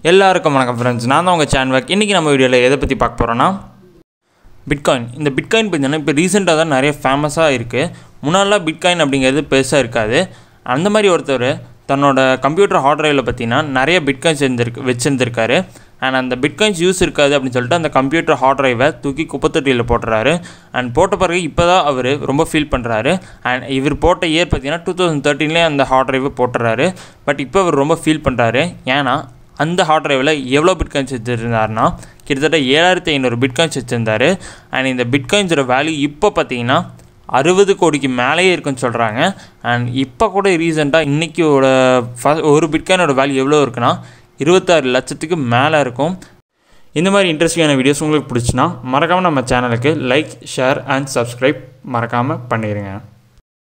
எல்லாருக்கும் வணக்கம் ஃப்ரெண்ட்ஸ் நான் தான் உங்கள் சேன்வக் இன்றைக்கி நம்ம வீடியோவில் எதை பற்றி பார்க்க போகிறோன்னா பிட்காயின் இந்த பிட்காயின் பார்த்தீங்கன்னா இப்போ ரீசெண்டாக தான் நிறைய ஃபேமஸாக இருக்குது முன்னாடிலாம் பிட்காயின் அப்படிங்கிறது பெருசாக இருக்காது அந்த மாதிரி ஒருத்தர் தன்னோட கம்ப்யூட்டர் ஹார்ட் ட்ரைவில் பார்த்தீங்கன்னா நிறைய பிட்காயின்ஸ் இருந்திருக்கு வச்சுருந்துருக்காரு அண்ட் அந்த பிட்காயின்ஸ் யூஸ் இருக்காது அப்படின்னு சொல்லிட்டு அந்த கம்ப்யூட்டர் ஹார்ட் ட்ரைவை தூக்கி குப்பத்தொட்டியில் போட்டுறாரு அண்ட் போட்ட பிறகு இப்போ தான் அவர் ரொம்ப ஃபீல் பண்ணுறாரு அண்ட் இவர் போட்ட இயர் பார்த்தீங்கன்னா டூ தௌசண்ட் தேர்ட்டீன்லேயே அந்த ஹார்ட் ட்ரைவை போட்டுறாரு பட் இப்போ அவர் ரொம்ப ஃபீல் பண்ணுறாரு ஏன்னா அந்த ஹார்ட் ட்ரைவில் எவ்வளோ பிட்காயின்ஸ் வச்சுருந்தாருன்னா கிட்டத்தட்ட ஏழாயிரத்தி ஐநூறு பிட்காயின்ஸ் வச்சுருந்தாரு அண்ட் இந்த பிட்காயின்ஸோட வேல்யூ இப்போ பார்த்தீங்கன்னா அறுபது கோடிக்கு மேலேயே இருக்குன்னு சொல்கிறாங்க அண்ட் இப்போ கூட ரீசெண்டாக இன்றைக்கியோட ஃப ஒரு பிட்காயினோட வேல்யூ எவ்வளோ இருக்குன்னா இருபத்தாறு லட்சத்துக்கு மேலே இருக்கும் இந்த மாதிரி இன்ட்ரெஸ்டிங்கான வீடியோஸ் உங்களுக்கு பிடிச்சினா மறக்காமல் நம்ம சேனலுக்கு லைக் ஷேர் அண்ட் சப்ஸ்கிரைப் மறக்காமல் பண்ணிடுங்க